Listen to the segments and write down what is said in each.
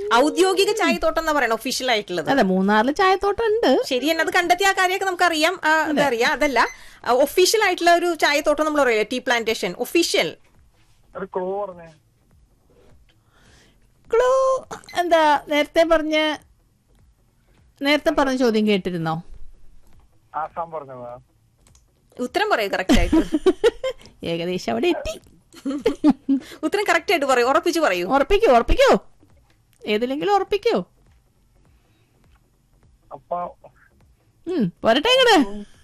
ഔദ്യോഗിക ചായത്തോട്ടം എന്ന് പറയണം ഒഫീഷ്യൽ ആയിട്ടുള്ളത് അതെ മൂന്നാറിൽ ചായത്തോട്ടം ഉണ്ട് ശരി എന്നത് കണ്ടെത്തിയ ആ കാര്യമൊക്കെ നമുക്കറിയാം ആ, അതറിയാം അതല്ല ഒഫീഷ്യൽ ആയിട്ടുള്ള ഒരു ചായത്തോട്ടം നമ്മൾ പറയില്ലേ ടീ പ്ലാന്റേഷൻ ഒഫീഷ്യൽ ഒരു ക്ലൂ പറഞ്ഞേ ക്ലൂ എന്താ നേരത്തെ പറഞ്ഞ നേരത്തെ പറഞ്ഞ ചോദ്യം കേട്ടിരുന്നോ ആസാം പറഞ്ഞതാ ഉത്തരം പറയൂ കറക്റ്റ് ആയിട്ട് ഏകദേശം അവിടെ എത്തി ഉത്തരം കറക്റ്റ് ആയിട്ട് പറയൂ ഉറപ്പിച്ച് പറയൂ ഉറപ്പിക്കോ ഉറപ്പിക്കോ ഏതിലെങ്കിലും ഉറപ്പിക്കോ അപ്പൊ ഉം പോരട്ടെ ഇങ്ങട്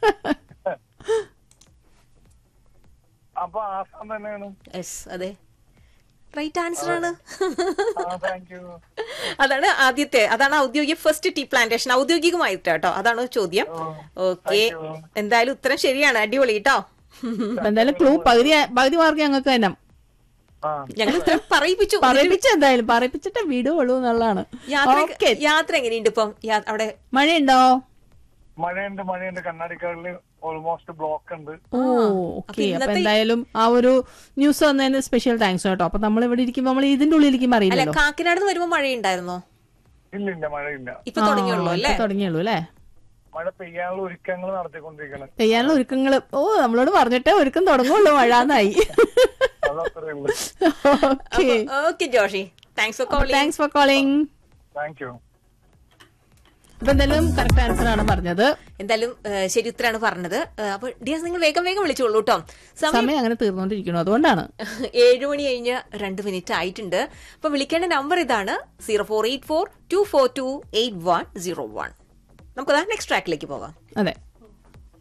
അപ്പൊ ആസാം തന്നെയാണ് യെസ് അതെ റൈറ്റ് ആൻസർ ആണ് ആ താങ്ക് യു അതാണ് ആദ്യത്തെ അതാണ് ഔദ്യോഗിക ഫസ്റ്റ് ടീ പ്ലാന്റേഷൻ ഔദ്യോഗികമായിട്ട് കേട്ടോ അതാണ് ചോദ്യം ഓക്കെ എന്തായാലും ഉത്തരം ശരിയാണ് അടിപൊളി കേട്ടോ അപ്പൊ എന്തായാലും ക്ലൂ പകുതി പകുതി മാർക്ക് ഞങ്ങൾക്ക് തന്നെ ആ ഞങ്ങൾ ഉത്തരം പറയിപ്പിച്ചു പറയിപ്പിച്ച എന്തായാലും പറയിപ്പിച്ചിട്ട് വിടുള്ളൂ എന്നുള്ളതാണ് യാത്ര ഓക്കെ യാത്ര എങ്ങനെയുണ്ട് ഇപ്പം യാ- അവിടെ മഴയുണ്ടോ മഴയുണ്ട് മഴയുണ്ട് കണ്ണാടിക്കാടില് ഓൾമോസ്റ്റ് ബ്ലോക്ക് ഉണ്ട് ഓ ഓക്കെ അപ്പൊ എന്തായാലും ആ ഒരു ന്യൂസ് വന്നതിന് സ്പെഷ്യൽ താങ്ക്സ് കേട്ടോ അപ്പൊ നമ്മൾ ഇവിടെ ഇരിക്കുമ്പോ നമ്മൾ ഇതിന്റെ ഉള്ളിലിരിക്കുമ്പോ അല്ല അറിയില്ലല്ലോ കാക്കിനാട് നിന്ന് വരുമ്പോ മഴയുണ്ടായിരുന്നോ ഇല്ല ഇല്ല മഴയില്ല ഇപ്പൊ തുടങ്ങിയുള്ളൂ ആ, അല്ലേ ഇപ്പൊ തുടങ്ങിയുള്ളൂ അല്ലേ മഴ പെയ്യാനുള്ള ഒരുക്കങ്ങൾ നടത്തിക്കൊണ്ടിരിക്കണം ചെയ്യാനുള്ള ഒരുക്കങ്ങള് ഓ നമ്മളോട് പറഞ്ഞിട്ടേ ഒരുക്കം തുടങ്ങുള്ളൂ മഴ എന്നായി അതത്രേ ഉള്ളൂ okay okay Joshi thanks for calling thanks for calling thank you അപ്പൊ എന്തായാലും കറക്റ്റ് ആൻസർ ആണ് പറഞ്ഞത് എന്തായാലും ഏഹ്, ശരി ഉത്തരാണ് പറഞ്ഞത് ഏഹ്, അപ്പൊ ഡിയാസ് നിങ്ങൾ വേഗം വേഗം വിളിച്ചോളൂ കേട്ടോ സമയം സമയം അങ്ങനെ തീർന്നുകൊണ്ടിരിക്കുന്നു അതുകൊണ്ടാണ് ഏഴ് മണി കഴിഞ്ഞ് രണ്ട് മിനിറ്റ് ആയിട്ടുണ്ട് അപ്പൊ വിളിക്കേണ്ട നമ്പർ ഇതാണ് zero four eight four two four two eight one zero one നമുക്ക് നെക്സ്റ്റ് ട്രാക്കിലേക്ക് പോകാം അതെ